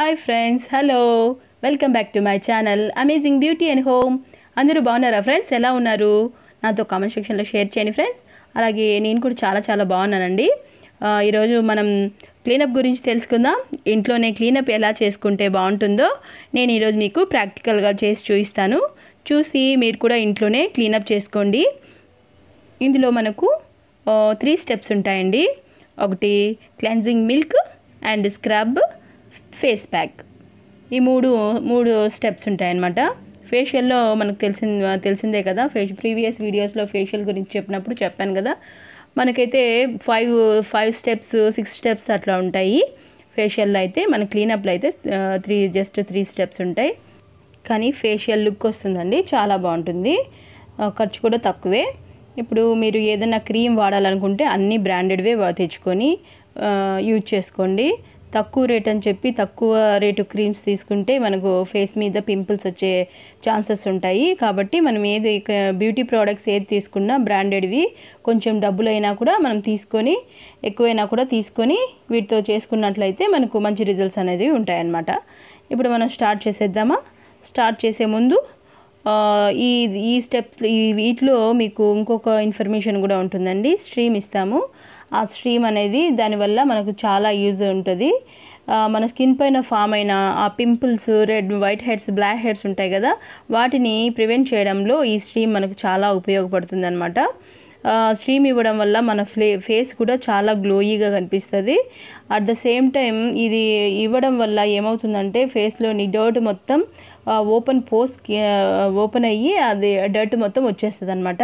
hi friends hello welcome back to my channel amazing beauty and home అందరూ బాగున్నారా friends ఎలా ఉన్నారు నాతో కామెంట్ సెక్షన్లో షేర్ చేయండి ఫ్రెండ్స్ అలాగే నేను కూడా చాలా చాలా బాగున్నానండి ఆ, ఈరోజు మనం క్లీనప్ గురించి తెలుసుకుందాం ఇంట్లోనే క్లీనప్ ఎలా చేసుకుంటే బాగుంటుందో నేను ఈరోజు మీకు ప్రాక్టికల్గా చేసి చూపిస్తాను చూసి మీరు కూడా ఇంట్లోనే క్లీనప్ చేసుకోండి ఇందులో మనకు త్రీ స్టెప్స్ ఉంటాయండి ఒకటి cleansing milk and scrub face pack ఈ మూడు మూడు స్టెప్స్ ఉంటాయన్నమాట ఫేషియల్లో మనకు తెలిసింది తెలిసిందే కదా ఫేష్ ప్రీవియస్ వీడియోస్లో ఫేషియల్ గురించి చెప్పినప్పుడు చెప్పాను కదా మనకైతే five five steps six steps అట్లా ఉంటాయి ఫేషియల్లో అయితే మన క్లీనప్లో అయితే త్రీ జస్ట్ త్రీ స్టెప్స్ ఉంటాయి కానీ ఫేషియల్ లుక్ వస్తుందండి చాలా బాగుంటుంది ఆ, ఖర్చు కూడా తక్కువే ఇప్పుడు మీరు ఏదైనా క్రీమ్ వాడాలనుకుంటే అన్ని బ్రాండెడ్వే వా- తెచ్చుకొని ఆ, యూజ్ చేసుకోండి తక్కువ రేట్ అని చెప్పి తక్కువ రేటు క్రీమ్స్ తీసుకుంటే మనకు ఫేస్ మీద పింపుల్స్ వచ్చే ఛాన్సెస్ ఉంటాయి కాబట్టి మనం ఏది ఇక బ్యూటీ ప్రోడక్ట్స్ ఏది తీసుకున్నా బ్రాండెడ్వి కొంచెం డబ్బులు అయినా కూడా మనం తీసుకొని ఎక్కువైనా కూడా తీసుకొని వీటితో చేసుకున్నట్లయితే మనకు మంచి రిజల్ట్స్ అనేది ఉంటాయన్నమాట ఇప్పుడు మనం స్టార్ట్ చేసేద్దామా స్టార్ట్ చేసే ముందు ఆ, ఈ ఈ స్టెప్స్ ఈ వీటిలో మీకు ఇంకొక ఇన్ఫర్మేషన్ కూడా ఉంటుందండి స్ట్రీమ్ ఇస్తాము ఆ స్ట్రీమ్ అనేది దానివల్ల మనకు చాలా యూజ్ ఉంటుంది ఆ, మన స్కిన్ పైన ఫామ్ అయిన ఆ pimples red whiteheads blackheads ఉంటాయి కదా వాటిని ప్రివెంట్ చేయడంలో ఈ స్ట్రీమ్ మనకు చాలా ఉపయోగపడుతుంది అనమాట స్ట్రీమ్ ఇవ్వడం వల్ల మన ఫ్లే ఫేస్ కూడా చాలా గ్లోయీగా కనిపిస్తుంది అట్ ద సేమ్ టైం ఇది ఇవ్వడం వల్ల ఏమవుతుందంటే ఫేస్లోని డర్ట్ మొత్తం ఓపెన్ పోస్ ఓపెన్ అయ్యి అది డర్ట్ మొత్తం వచ్చేస్తుంది అనమాట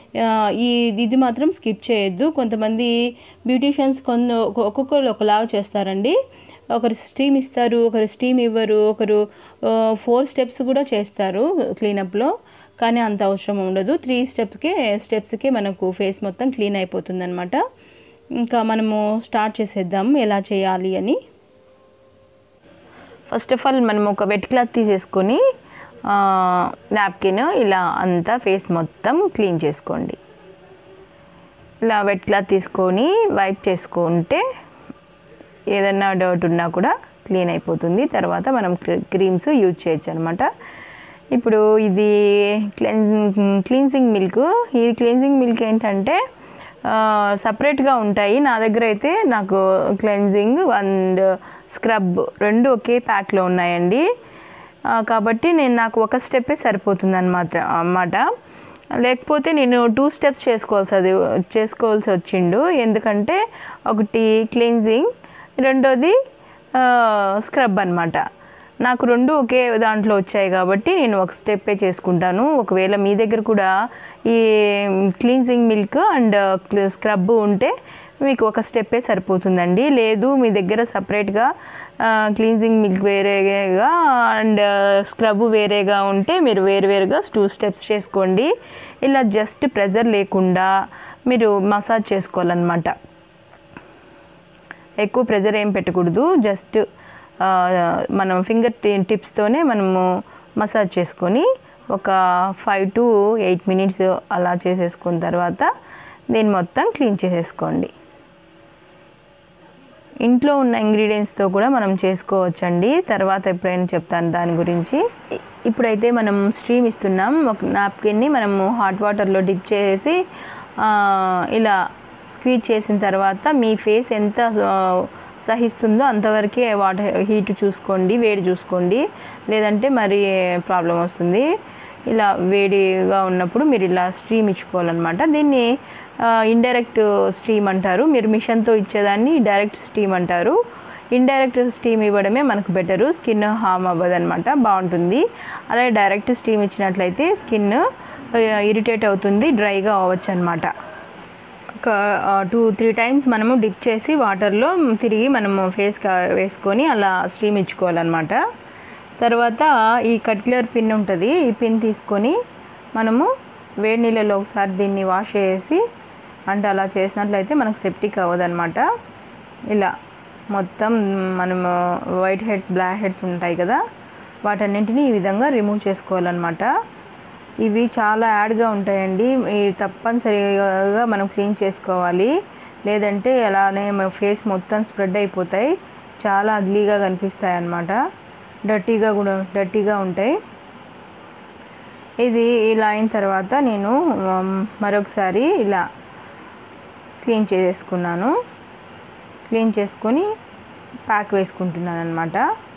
ఈ ఇది మాత్రం స్కిప్ చేయొద్దు కొంతమంది బ్యూటీషియన్స్ కొన్ని ఒక్కొక్కరు ఒకలాగా చేస్తారండి ఒకరు స్టీమ్ ఇస్తారు ఒకరు స్టీమ్ ఇవ్వరు ఒకరు ఫోర్ స్టెప్స్ కూడా చేస్తారు క్లీనప్లో కానీ అంత అవసరం ఉండదు త్రీ స్టెప్స్కే స్టెప్స్కే మనకు ఫేస్ మొత్తం క్లీన్ అయిపోతుంది అనమాట ఇంకా మనము స్టార్ట్ చేసేద్దాం ఎలా చేయాలి అని ఫస్ట్ ఆఫ్ ఆల్ మనం ఒక వెట్ క్లాత్ తీసేసుకొని నాప్కిన్ ఇలా అంతా ఫేస్ మొత్తం క్లీన్ చేసుకోండి ఇలా వెట్ క్లాత్ తీసుకొని వైప్ చేసుకుంటే ఏదన్నా డౌట్ ఉన్నా కూడా క్లీన్ అయిపోతుంది తర్వాత మనం క్రీమ్స్ యూజ్ చేయొచ్చు అనమాట ఇప్పుడు ఇది క్లెన్ క్లీన్సింగ్ మిల్క్ ఈ క్లీన్సింగ్ మిల్క్ ఏంటంటే సపరేట్గా ఉంటాయి నా దగ్గర అయితే నాకు క్లెన్జింగ్ అండ్ స్క్రబ్ రెండు ఒకే ప్యాక్లో ఉన్నాయండి ఆ, కాబట్టి నేను నాకు ఒక స్టెప్పే సరిపోతుంది అనమాట అన్నమాట లేకపోతే నేను టూ స్టెప్స్ చేసుకోవాల్సి అది చేసుకోవాల్సి వచ్చిండు ఎందుకంటే ఒకటి క్లీన్జింగ్ రెండోది స్క్రబ్ అనమాట నాకు రెండు ఒకే దాంట్లో వచ్చాయి కాబట్టి నేను ఒక స్టెప్పే చేసుకుంటాను ఒకవేళ మీ దగ్గర కూడా ఈ క్లీన్సింగ్ మిల్క్ అండ్ స్క్రబ్ ఉంటే మీకు ఒక స్టెప్పే సరిపోతుందండి లేదు మీ దగ్గర సపరేట్గా క్లీన్సింగ్ మిల్క్ వేరేగా అండ్ స్క్రబ్ వేరేగా ఉంటే మీరు వేరువేరుగా టూ స్టెప్స్ చేసుకోండి ఇలా జస్ట్ ప్రెజర్ లేకుండా మీరు మసాజ్ చేసుకోవాలన్నమాట ఎక్కువ ప్రెజర్ ఏం పెట్టకూడదు జస్ట్ ఆ, మనం ఫింగర్ టిప్స్తోనే మనము మసాజ్ చేసుకొని ఒక ఫైవ్ టు ఎయిట్ మినిట్స్ అలా చేసేసుకున్న తర్వాత దీన్ని మొత్తం క్లీన్ చేసేసుకోండి ఇంట్లో ఉన్న ఇంగ్రీడియంట్స్తో కూడా మనం చేసుకోవచ్చండి తర్వాత ఎప్పుడైనా చెప్తాను దాని గురించి ఇ- ఇప్పుడైతే మనం స్ట్రీమ్ ఇస్తున్నాం ఒక నాప్కిన్ని మనము హాట్ వాటర్లో డిప్ చేసి ఆ, ఇలా స్క్వీజ్ చేసిన తర్వాత మీ ఫేస్ ఎంత ఆ, సహిస్తుందో అంతవరకే వాటర్ హీట్ చూసుకోండి వేడి చూసుకోండి లేదంటే మరి ప్రాబ్లం వస్తుంది ఇలా వేడిగా ఉన్నప్పుడు మీరు ఇలా స్ట్రీమ్ ఇచ్చుకోవాలన్నమాట దీన్ని ఇండైరెక్ట్ స్టీమ్ అంటారు మీరు మిషన్తో ఇచ్చేదాన్ని డైరెక్ట్ స్టీమ్ అంటారు ఇండైరెక్ట్ స్టీమ్ ఇవ్వడమే మనకు బెటరు స్కిన్ హామ్ అవ్వదు అనమాట బాగుంటుంది అలాగే డైరెక్ట్ స్టీమ్ ఇచ్చినట్లయితే స్కిన్ ఇరిటేట్ అవుతుంది డ్రైగా అవ్వచ్చు అనమాట ఒక టూ త్రీ టైమ్స్ మనము డిప్ చేసి వాటర్లో తిరిగి మనము ఫేస్ వేసుకొని అలా స్ట్రీమ్ ఇచ్చుకోవాలన్నమాట తర్వాత ఈ కట్లర్ పిన్ ఉంటుంది ఈ పిన్ తీసుకొని మనము వేడి నీళ్ళలో ఒకసారి దీన్ని వాష్ చేసి అంటే అలా చేసినట్లయితే మనకు సెప్టిక్ అవ్వదన్నమాట ఇలా మొత్తం మనము వైట్ హెడ్స్ బ్లాక్ హెడ్స్ ఉంటాయి కదా వాటన్నింటినీ ఈ విధంగా రిమూవ్ చేసుకోవాలన్నమాట ఇవి చాలా యాడ్గా ఉంటాయండి ఈ తప్పనిసరిగా మనం క్లీన్ చేసుకోవాలి లేదంటే అలానే మన ఫేస్ మొత్తం స్ప్రెడ్ అయిపోతాయి చాలా అగ్లీగా కనిపిస్తాయి అన్నమాట డర్టీగా కూడా డర్టీగా ఉంటాయి ఇది ఇలా అయిన తర్వాత నేను ఉమ్, మరొకసారి ఇలా క్లీన్ చేసేసుకున్నాను క్లీన్ చేసుకొని ప్యాక్ వేసుకుంటున్నాను అనమాట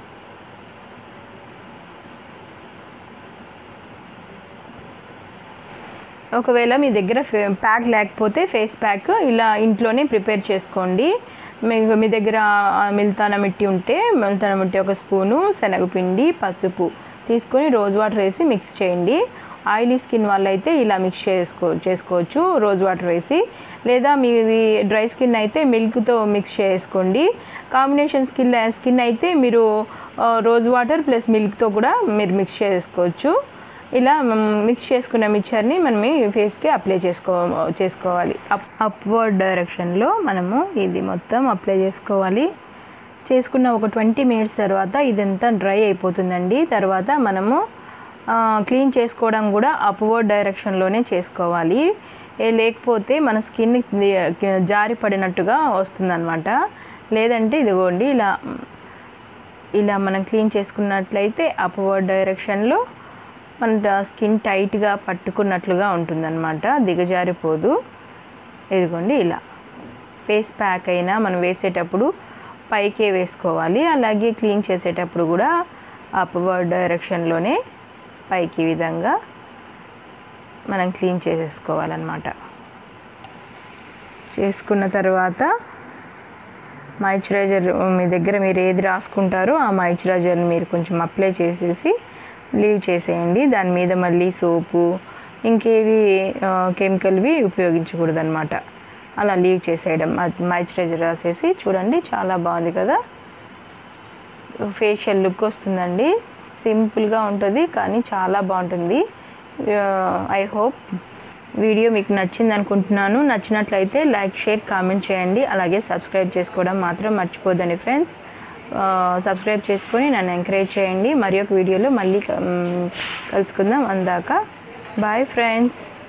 ఒకవేళ మీ దగ్గర ఫే- ప్యాక్ లేకపోతే ఫేస్ ప్యాక్ ఇలా ఇంట్లోనే ప్రిపేర్ చేసుకోండి మీకు మీ దగ్గర ఆ, మిల్తాన మిట్టి ఉంటే మిల్తాన మిట్టి ఒక స్పూను శనగపిండి పసుపు తీసుకొని రోజ్ వాటర్ వేసి మిక్స్ చేయండి ఆయిలీ స్కిన్ వాళ్ళైతే ఇలా మిక్స్ చేసుకో చేసుకోవచ్చు రోజ్ వాటర్ వేసి లేదా మీది డ్రై స్కిన్ అయితే మిల్క్తో మిక్స్ చేసుకోండి కాంబినేషన్ స్కిన్ స్కిన్ అయితే మీరు ఆ, రోజ్ వాటర్ ప్లస్ మిల్క్తో కూడా మీరు మిక్స్ చేసుకోవచ్చు ఇలా మిక్స్ చేసుకున్న మిక్చర్ని మనం ఈ ఫేస్కి అప్లై చేసుకో చేసుకోవాలి అప్ అప్వర్డ్ డైరెక్షన్లో మనము ఇది మొత్తం అప్లై చేసుకోవాలి చేసుకున్న ఒక ట్వంటీ మినిట్స్ తర్వాత ఇదంతా డ్రై అయిపోతుందండి తర్వాత మనము ఆ, క్లీన్ చేసుకోవడం కూడా అప్వర్డ్ డైరెక్షన్లోనే చేసుకోవాలి ఏ లేకపోతే మన స్కిన్ జారి పడినట్టుగా వస్తుందన్నమాట లేదంటే ఇదిగోండి ఇలా ఇలా మనం క్లీన్ చేసుకున్నట్లయితే అప్వర్డ్ డైరెక్షన్లో మన స్కిన్ టైట్గా పట్టుకున్నట్లుగా ఉంటుందన్నమాట దిగజారిపోదు ఇదిగోండి ఇలా ఫేస్ ప్యాక్ అయినా మనం వేసేటప్పుడు పైకే వేసుకోవాలి అలాగే క్లీన్ చేసేటప్పుడు కూడా అప్వర్డ్ డైరెక్షన్లోనే పైకి ఈ విధంగా మనం క్లీన్ చేసేసుకోవాలన్నమాట చేసుకున్న తర్వాత మాయిశ్చరైజర్ మీ దగ్గర మీరు ఏది రాసుకుంటారో ఆ మాయిశ్చరైజర్ని మీరు కొంచెం అప్లై చేసేసి లీవ్ చేసేయండి దాని మీద మళ్ళీ సోపు ఇంకేవి కెమికల్వి ఉపయోగించకూడదు అనమాట అలా లీవ్ చేసేయడం మాయిశ్చరైజర్ రాసేసి చూడండి చాలా బాగుంది కదా ఫేషియల్ లుక్ వస్తుందండి సింపుల్గా ఉంటుంది కానీ చాలా బాగుంటుంది ఐ హోప్ వీడియో మీకు నచ్చింది అనుకుంటున్నాను నచ్చినట్లయితే లైక్ షేర్ కామెంట్ చేయండి అలాగే సబ్స్క్రైబ్ చేసుకోవడం మాత్రం మర్చిపోద్దండి ఫ్రెండ్స్ సబ్స్క్రైబ్ చేసుకొని నన్ను ఎంకరేజ్ చేయండి మరి ఒక వీడియోలో మళ్ళీ క- మ్, కలుసుకుందాం అందాక బాయ్ ఫ్రెండ్స్